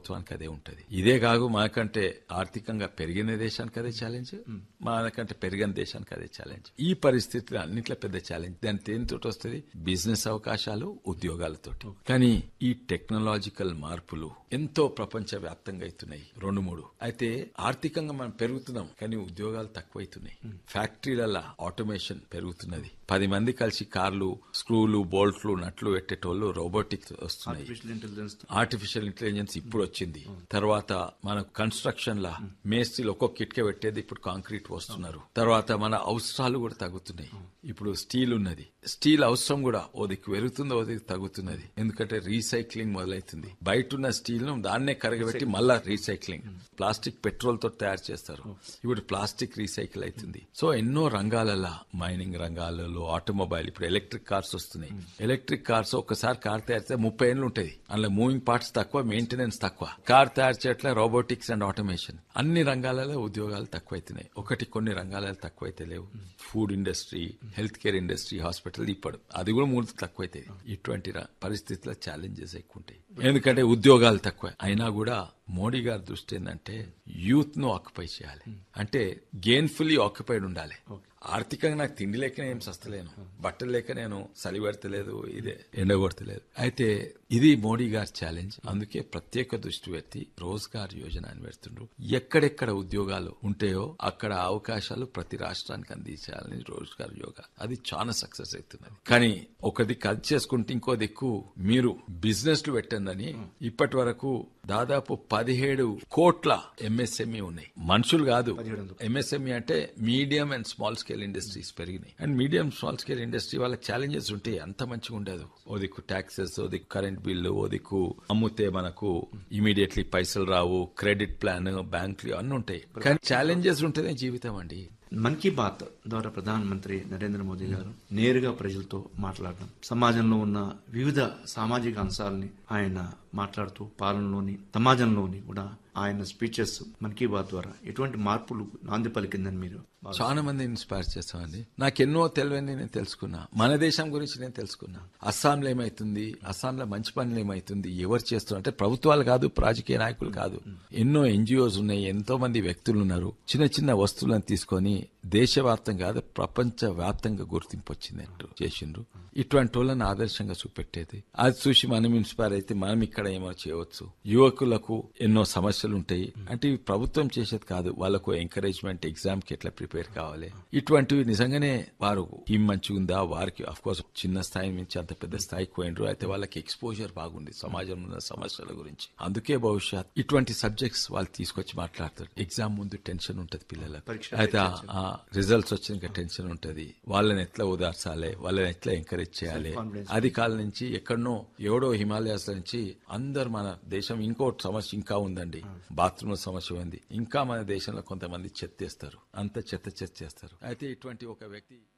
ప్రభుత్వానికి అదే ఉంటది ఇదే కాదు మనకంటే ఆర్థికంగా పెరిగిన దేశానికి అదే ఛాలెంజ్ మనకంటే పెరిగిన దేశానికి అదే ఛాలెంజ్ ఈ పరిస్థితులు అన్నిట్లో పెద్ద ఛాలెంజ్ దాని దేనితో వస్తుంది బిజినెస్ అవకాశాలు ఉద్యోగాలతోటి కానీ ఈ టెక్నాలజికల్ మార్పులు ఎంతో ప్రపంచ వ్యాప్తంగా అవుతున్నాయి రెండు మూడు అయితే ఆర్థికంగా మనం పెరుగుతున్నాం కానీ ఉద్యోగాలు తక్కువైతున్నాయి ఫ్యాక్టరీలలో ఆటోమేషన్ పెరుగుతున్నది పది మంది కలిసి కార్లు స్క్రూలు బోల్ట్లు నట్లు పెట్టేటోళ్ళు రోబోటిక్స్ వస్తున్నాయి ఆర్టిఫిషియల్ ఇంటెలిజెన్స్ ఆర్టిఫిషియల్ ఇంటెలిజెన్స్ ఇప్పుడు వచ్చింది తర్వాత మన కన్స్ట్రక్షన్ లా మేస్త్రీలు ఒక్కొక్క కిట్క పెట్టేది ఇప్పుడు కాంక్రీట్ వస్తున్నారు తర్వాత మన అవసరాలు కూడా తగ్గుతున్నాయి ఇప్పుడు స్టీల్ ఉన్నది స్టీల్ అవసరం కూడా ఓ దిక్కు పెరుగుతుంది ఓ దిక్కు తగ్గుతున్నది ఎందుకంటే రీసైక్లింగ్ మొదలైతుంది బయట ఉన్న స్టీల్ ను దాన్నే కరగబెట్టి మళ్ళా రీసైక్లింగ్ ప్లాస్టిక్ పెట్రోల్ తో తయారు చేస్తారు ఇప్పుడు ప్లాస్టిక్ రీసైకిల్ అవుతుంది సో ఎన్నో రంగాలలో మైనింగ్ రంగాలలో ఆటోమొబైల్ ఇప్పుడు ఎలక్ట్రిక్ కార్స్ వస్తున్నాయి ఎలక్ట్రిక్ కార్స్ ఒక్కసారి కార్ తయారు చేస్తే ముప్పై ఏళ్ళు ఉంటుంది అందులో మూవింగ్ పార్ట్స్ తక్కువ మెయింటెనెన్స్ తక్కువ కార్ తయారు చేయట్లే రోబోటిక్స్ అండ్ ఆటోమేషన్ అన్ని రంగాలలో ఉద్యోగాలు తక్కువైతున్నాయి ఒకటి కొన్ని రంగాలలో తక్కువైతే లేవు food industry health care industry hospital ఇప్పుడు అది కూడా మూడు తక్కువైతే ఇటువంటి ర- పరిస్థితుల్లో ఛాలెంజెస్ ఎక్కువ ఉంటాయి ఎందుకంటే ఉద్యోగాలు తక్కువ అయినా కూడా మోడీ గారి దృష్టి ఏంటంటే యూత్ ను ఆక్యుపై చేయాలి అంటే గెయిన్ఫుల్లీ ఆక్యుపైడ్ ఉండాలి ఆర్థికంగా నాకు తిండి లేక ఏం సస్తలేను బట్టలు లేక నేను చలి పెడతలేదు ఇదే ఎండ కొడతలేదు అయితే ఇది మోడీ గారి ఛాలెంజ్ అందుకే ప్రత్యేక దృష్టి పెట్టి రోజ్గార్ యోజన అని పెడుతుండ్రు ఎక్కడెక్కడ ఉద్యోగాలు ఉంటాయో అక్కడ అవకాశాలు ప్రతి రాష్ట్రానికి అందించాలని రోజ్గార్ యోగా అది చాలా సక్సెస్ అవుతున్నది కానీ ఒక దిక్కు అది చేసుకుంటే ఇంకో దిక్కు మీరు బిజినెస్ లు పెట్టండి ఇప్పటి వరకు దాదాపు పదిహేడు కోట్ల ఎంఎస్ఎంఈ ఉన్నాయి మనుషులు కాదు ఎంఎస్ఎంఈ అంటే medium and small scale industries పెరిగినాయి and medium small scale industry వాళ్ళకి ఛాలెంజెస్ ఉంటాయి అంత మంచిగా ఉండదు ఓ దిక్కు ట్యాక్సెస్ ఓ దిక్కు కరెంట్ బిల్లు ఓ దిక్కు అమ్ముతే మనకు ఇమీడియట్లీ పైసలు రావు క్రెడిట్ ప్లాన్ బ్యాంకులు అన్ని ఉంటాయి కానీ ఛాలెంజెస్ ఉంటేనే జీవితం అండి మన్ కీ బాత్ ద్వారా ప్రధానమంత్రి నరేంద్ర మోదీ గారు నేరుగా ప్రజలతో మాట్లాడడం సమాజంలో ఉన్న వివిధ సామాజిక అంశాలని ఆయన మాట్లాడుతూ పాలనలోని సమాజంలోని కూడా ఆయన స్పీచెస్ మన్ కీ బాత్ ద్వారా ఎటువంటి మార్పులు నాంది పలికిందని మీరు భావిస్తున్నారు? చాలా మంది ఇన్స్పైర్ చేస్తామండి నాకు ఎన్నో తెలియని నేను తెలుసుకున్నా మన దేశం గురించి నేను తెలుసుకున్నా అస్సాంలో ఏమైతుంది అస్సాంలో మంచి పనులు ఏమైతుంది ఎవరు చేస్తున్నారు అంటే ప్రభుత్వాలు కాదు రాజకీయ నాయకులు కాదు ఎన్నో ఎన్జిఓస్ ఉన్నాయి ఎంతో మంది వ్యక్తులు ఉన్నారు చిన్న చిన్న వస్తువులను తీసుకొని దేశవ్యాప్తంగా కాదు ప్రపంచ వ్యాప్తంగా గుర్తింపు వచ్చింది అంటూ చేసిండ్రు ఇటువంటి వాళ్ళని ఆదర్శంగా చూపెట్టేది అది చూసి మనం ఇన్స్పైర్ అయితే మనం ఇక్కడ ఏమో చేయవచ్చు యువకులకు ఎన్నో సమస్యలు ఉంటాయి అంటే ఇవి ప్రభుత్వం చేసేది కాదు వాళ్ళకు ఎంకరేజ్మెంట్ ఎగ్జామ్ కి ఎట్లా ప్రిపేర్ కావాలి ఇటువంటివి నిజంగానే వారు టీం మంచిగా ఉందా వారికి అఫ్ కోర్స్ చిన్న స్థాయి నుంచి అంత పెద్ద స్థాయికి పోయినరు అయితే వాళ్ళకి ఎక్స్పోజర్ బాగుంది సమాజంలో ఉన్న సమస్యల గురించి అందుకే భవిష్యత్ ఇటువంటి సబ్జెక్ట్స్ వాళ్ళు తీసుకొచ్చి మాట్లాడతారు ఎగ్జామ్ ముందు టెన్షన్ ఉంటది పిల్లలకు పరీక్ష అయితే ఆ రిజల్ట్స్ వచ్చినాక టెన్షన్ ఉంటది వాళ్ళని ఎట్లా ఓదార్చాలి వాళ్ళని ఎట్లా ఎంకరేజ్ చేయాలి Self-confidence. అది కాల నుంచి ఎక్కడనో ఎవడో హిమాలయాస్ నుంచి అందరు మన దేశం ఇంకో సమస్య ఇంకా ఉందండి బాత్రూమ్ సమస్య ఉంది ఇంకా మన దేశంలో కొంతమంది చెత్త చేస్తారు అంత చెత్త చెత్త చేస్తారు అయితే ఇటువంటి ఒక వ్యక్తి